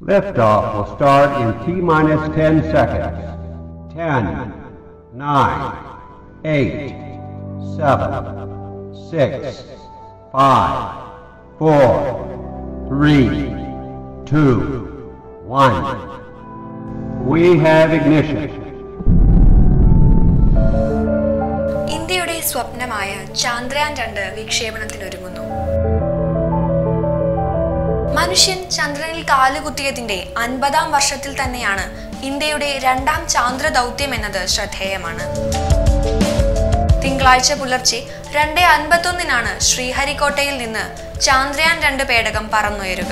Liftoff will start in T minus 10 seconds. 10, 9, 8, 7, 6, 5, 4, 3, 2, 1. We have ignition. ഇന്ത്യയുടെ സ്വപ്നമായ ചാന്ദ്രയാൻ രണ്ട് വിക്ഷേപണത്തിനൊരുങ്ങുന്നു മനുഷ്യൻ ചന്ദ്രനിൽ കാലുകുത്തിയതിന്റെ അൻപതാം വർഷത്തിൽ തന്നെയാണ് ഇന്ത്യയുടെ രണ്ടാം ചാന്ദ്ര ദൗത്യം എന്നത് ശ്രദ്ധേയമാണ് തിങ്കളാഴ്ച പുലർച്ചെ രണ്ട് അൻപത്തൊന്നിനാണ് ശ്രീഹരിക്കോട്ടയിൽ നിന്ന് ചാന്ദ്രയാൻ രണ്ട് പേടകം പറന്നുയരുക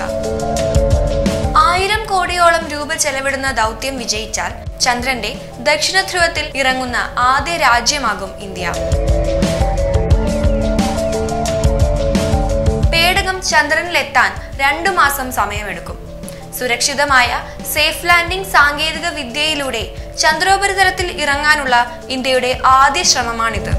ആയിരം കോടിയോളം രൂപ ചെലവിടുന്ന ദൗത്യം വിജയിച്ചാൽ ചന്ദ്രന്റെ ദക്ഷിണ ധ്രുവത്തിൽ ഇറങ്ങുന്ന ആദ്യ രാജ്യമാകും ഇന്ത്യ പേടകം ചന്ദ്രനിലെത്താൻ രണ്ടു മാസം സമയമെടുക്കും സുരക്ഷിതമായ സേഫ് ലാൻഡിംഗ് സാങ്കേതിക വിദ്യയിലൂടെ ചന്ദ്രോപരിതലത്തിൽ ഇറങ്ങാനുള്ള ഇന്ത്യയുടെ ആദ്യ ശ്രമമാണിത്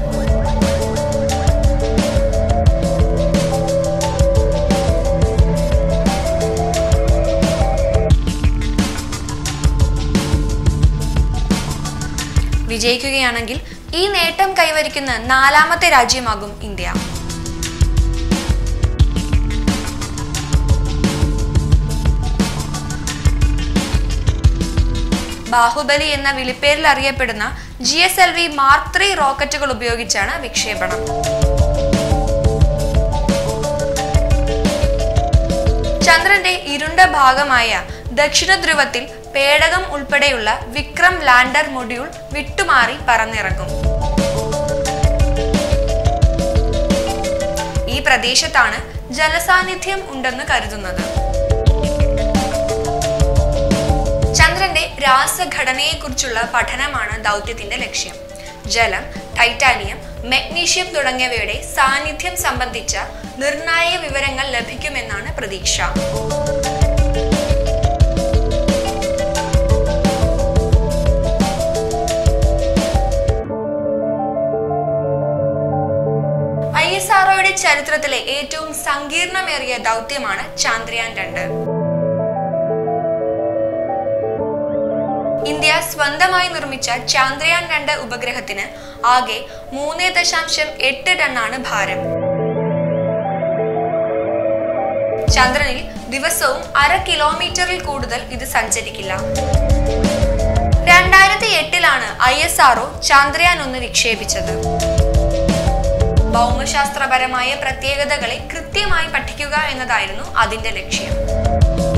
വിജയിക്കുകയാണെങ്കിൽ ഈ നേട്ടം കൈവരിക്കുന്ന നാലാമത്തെ രാജ്യമാകും ഇന്ത്യ ബാഹുബലി എന്ന വിളിപ്പേരിൽ അറിയപ്പെടുന്ന G S L V mark three റോക്കറ്റുകൾ ഉപയോഗിച്ചാണ് വിക്ഷേപണം ചന്ദ്രന്റെ ഇരുണ്ട ഭാഗമായ ദക്ഷിണ ധ്രുവത്തിൽ പേടകം ഉൾപ്പെടെയുള്ള വിക്രം ലാൻഡർ മൊഡ്യൂൾ വിട്ടുമാറി പറന്നിറങ്ങും ഈ പ്രദേശത്താണ് ജലസാന്നിധ്യം ഉണ്ടെന്ന് കരുതുന്നത് ചന്ദ്രന്റെ രാസഘടനയെക്കുറിച്ചുള്ള പഠനമാണ് ദൗത്യത്തിന്റെ ലക്ഷ്യം ജലം ടൈറ്റാനിയം മെഗ്നീഷ്യം തുടങ്ങിയവയുടെ സാന്നിധ്യം സംബന്ധിച്ച നിർണായക വിവരങ്ങൾ ലഭിക്കുമെന്നാണ് പ്രതീക്ഷ ഐ എസ് ആർഒയുടെ ചരിത്രത്തിലെ ഏറ്റവും സങ്കീർണമേറിയ ദൗത്യമാണ് ചാന്ദ്രയാൻ രണ്ട് ഇന്ത്യ സ്വന്തമായി നിർമ്മിച്ച ചാന്ദ്രയാൻ രണ്ട് ഉപഗ്രഹത്തിന് ആകെ മൂന്ന് ദശാംശം എട്ട് ടണ്ണാണ് ഭാരം ചന്ദ്രനിൽ ദിവസവും അര കിലോമീറ്ററിൽ കൂടുതൽ ഇത് സഞ്ചരിക്കില്ല രണ്ടായിരത്തി എട്ടിലാണ് ഐ എസ് ആർഒ ചാന്ദ്രയാൻ ഒന്ന് വിക്ഷേപിച്ചത് ഭൗമശാസ്ത്രപരമായ പ്രത്യേകതകളെ കൃത്യമായി പഠിക്കുക എന്നതായിരുന്നു അതിന്റെ ലക്ഷ്യം